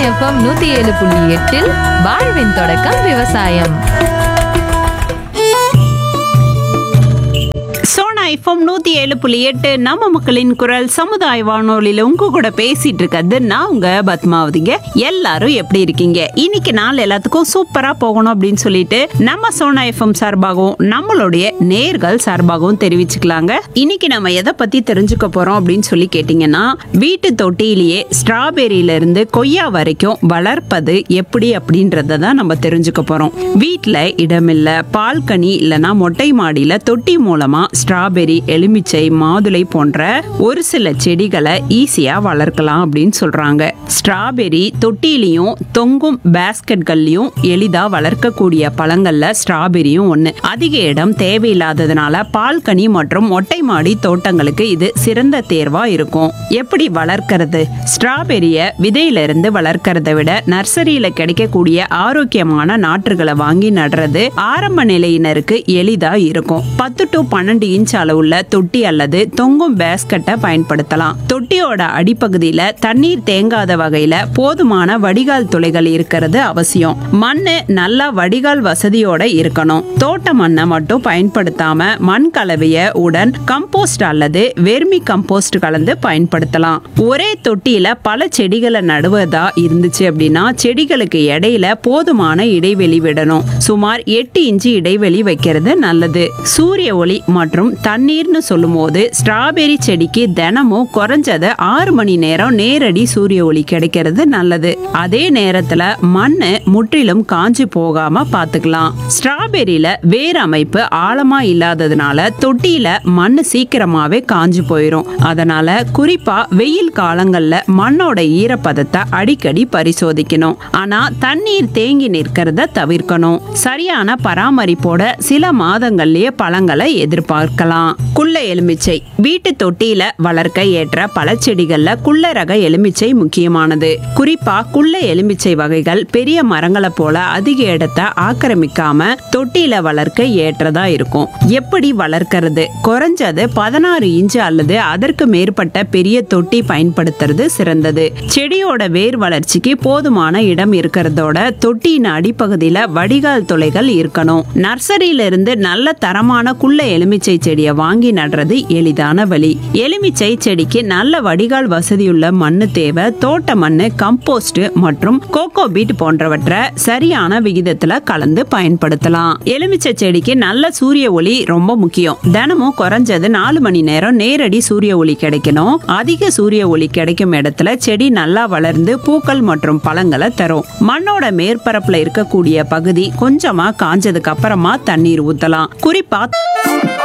FM நூத்தி ஏழு புள்ளி எட்டில் வாழ்வின் தொடக்கம் விவசாயம் சோனா எஃப்எம் நூத்தி ஏழு புள்ளி எட்டு நம்ம மக்களின் குரல் சமுதாய வானொலியில உங்க கூட பேசிட்டு இருக்கிறது நான் உங்க பத்மாவதிங்க எல்லாரும் எப்படி இருக்கீங்க இன்னைக்கு நாள் எல்லாத்துக்கும் சூப்பரா போகணும் அப்படின்னு சொல்லிட்டு நம்ம சோனா எஃப்எம் சார்பாகவும் நம்மளுடைய நேர்கள் சார்பாகவும் தெரிவிச்சுக்கலாங்க இன்னைக்கு நம்ம எதை பத்தி தெரிஞ்சுக்க போறோம் அப்படின்னு சொல்லி கேட்டீங்கன்னா வீட்டு தொட்டியிலேயே ஸ்ட்ராபெரியில இருந்து கொய்யா வரைக்கும் வளர்ப்பது எப்படி அப்படின்றத தான் நம்ம தெரிஞ்சுக்க போறோம் வீட்ல இடமில்ல பால்கனி இல்லனா மொட்டை மாடியில தொட்டி மூலமா ஸ்ட்ராபெரி எலுமிச்சை மாதுளை போன்ற ஒரு சில செடிகளை ஈஸியா வளர்க்கலாம் அப்படின்னு சொல்றாங்க ஸ்ட்ராபெரி தொட்டிலையும் தொங்கும் பேஸ்கெட்கள்லயும் எளிதா வளர்க்கக்கூடிய பழங்கள்ல ஸ்ட்ராபெரியும் ஒண்ணு அதிக இடம் தேவையில்லாததுனால பால்கனி மற்றும் மொட்டை மாடி தோட்டங்களுக்கு இது சிறந்த தேர்வா இருக்கும் எப்படி வளர்க்கறது ஸ்ட்ராபெரிய விதையில இருந்து வளர்க்கறதை விட நர்சரியில கிடைக்கக்கூடிய ஆரோக்கியமான நாற்றுகளை வாங்கி நடுறது ஆரம்ப நிலையினருக்கு எளிதா இருக்கும் பத்து டு பன்னெண்டு இன்ச் அளவுள்ள தொட்டி அல்லது தொங்கும் பேஸ்கட்டை பயன்படுத்தலாம் தொட்டியோட அடிப்பகுதியில தண்ணீர் தேங்காத வகையில போதுமான வடிகால் துளைகள் இருக்கிறது அவசியம் மண்ணு நல்லா வடிகால் வசதியோட இருக்கணும் தோட்ட மண்ணை மட்டும் பயன்படுத்தாம மண் கலவைய உடன் கம்போஸ்ட் அல்லது வெர்மி கம்போஸ்ட் கலந்து பயன்படுத்தலாம் ஒரே தொட்டியில பல செடிகளை நடுவதா இருந்துச்சு அப்படின்னா செடிகளுக்கு இடையில போதுமான இடைவெளி விடணும் சுமார் எட்டு இன்ச்சு இடைவெளி வைக்கிறது நல்லது சூரிய ஒளி மற்றும் தண்ணீர்னு சொல்லும்போது ஸ்ட்ராபெரி செடிக்கு தினமும் குறைஞ்சது ஆறு மணி நேரம் நேரடி சூரிய ஒளி கிடைக்கிறது நல்லது அதே நேரத்துல மண்ணு முற்றிலும் காஞ்சு போகாம பாத்துக்கலாம் ஸ்ட்ராபெரியில வேர் அமைப்பு ஆழமா இல்லாததுனால தொட்டியில மண்ணு சீக்கிரமாவே காஞ்சு போயிடும் அதனால குறிப்பா வெயில் காலங்கள்ல மண்ணோட ஈரப்பதத்தை அடிக்கடி பரிசோதிக்கணும் ஆனா தண்ணீர் தேங்கி நிற்கிறத தவிர்க்கணும் சரியான பராமரிப்போட சில மாதங்கள்லயே பழங்களை எதிர்பார்க்கலாம் குள்ள எலுமிச்சை வீட்டு தொட்டியில வளர்க்க ஏற்ற பழச்செடிகள்ல குள்ள ரக எலுமிச்சை முக்கியமானது குறிப்பா குள்ள எலுமிச்சை வகைகள் பெரிய மரங்களை போல அதிக இடத்தை ஆக்கிரமிக்காம தொட்டியில வளர்க்க ஏற்றதா இருக்கும் எப்படி வளர்க்கறது குறைஞ்சது பதினாறு இன்ச்சு அல்லது அதற்கு மேற்பட்ட பெரிய தொட்டி பயன்படுத்துறது சிறந்தது செடியோட வேர் வளர்ச்சிக்கு போதுமான இடம் இருக்கிறதோட தொட்டியின் அடிப்பகுதியில வடிகால் துளைகள் இருக்கணும் நர்சரியில இருந்து நல்ல தரமான குள்ள எலுமிச்சை செடியை வாங்கி நடுறது எளிதான வழி எலுமிச்சை செடிக்கு நல்ல வடிகால் வசதியுள்ள மண்ணு தேவை தோட்ட மண்ணு கம்போஸ்ட் மற்றும் கோகோ பீட் போன்றவற்றை சரியான விகிதத்துல கலந்து பயன்படுத்தலாம் எலுமிச்சை செடிக்கு நல்ல சூரிய ஒளி ரொம்ப முக்கியம் தினமும் குறைஞ்சது நாலு மணி நேரம் நேரடி சூரிய ஒளி கிடைக்கணும் அதிக சூரிய ஒளி கிடைக்கும் இடத்துல செடி நல்லா வளர்ந்து பூக்கள் மற்றும் பழங்களை தரும் மண்ணோட மேற்பரப்புல இருக்கக்கூடிய பகுதி கொஞ்சமா காஞ்சதுக்கு அப்புறமா தண்ணீர் ஊத்தலாம் குறிப்பா